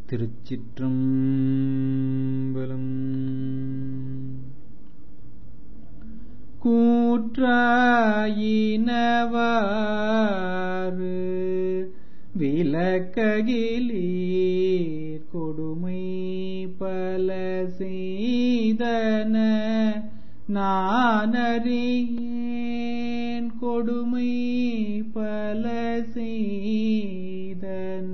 திருச்சிற்றம்பலம் கூற்றாயினவாறு விளக்ககிலீர் கொடுமை பல செய்தன நானறியேன் கொடுமை பல செய்தன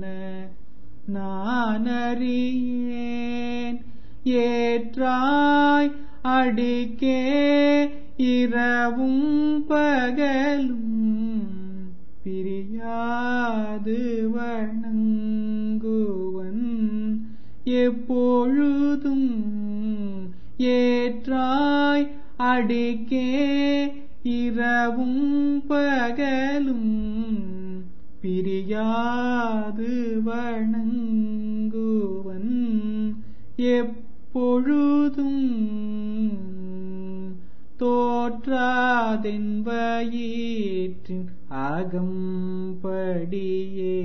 நானறியேன் ஏற்றாய் அடிக்கே இரவும் பகலும் பிரியாது வணங்குவன் எப்பொழுதும் ஏற்றாய் அடிக்கே இரவும் பகலும் பிரியாது வணங்குவன் எப்பொழுதும் தோற்றாதென் வயிற்றின் அகம்படியே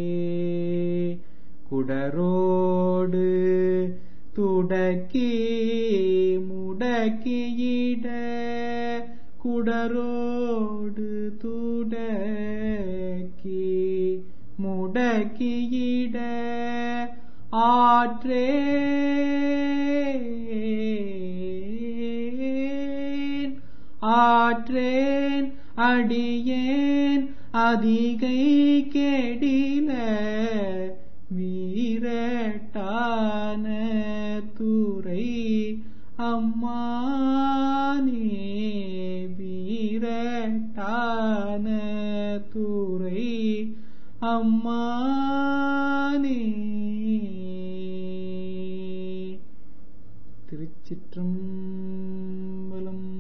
குடரோடு துடக்கி முடக்கியிட குடரோடு துடக்கி முடக்கியிட ஆற்றேன் ஆற்றேன் அடியேன் அதிகை கெடில வீரட்டான துறை அம்மானே வீரட்டான துறை அம்மானே திருச்சிற்றம்பலம்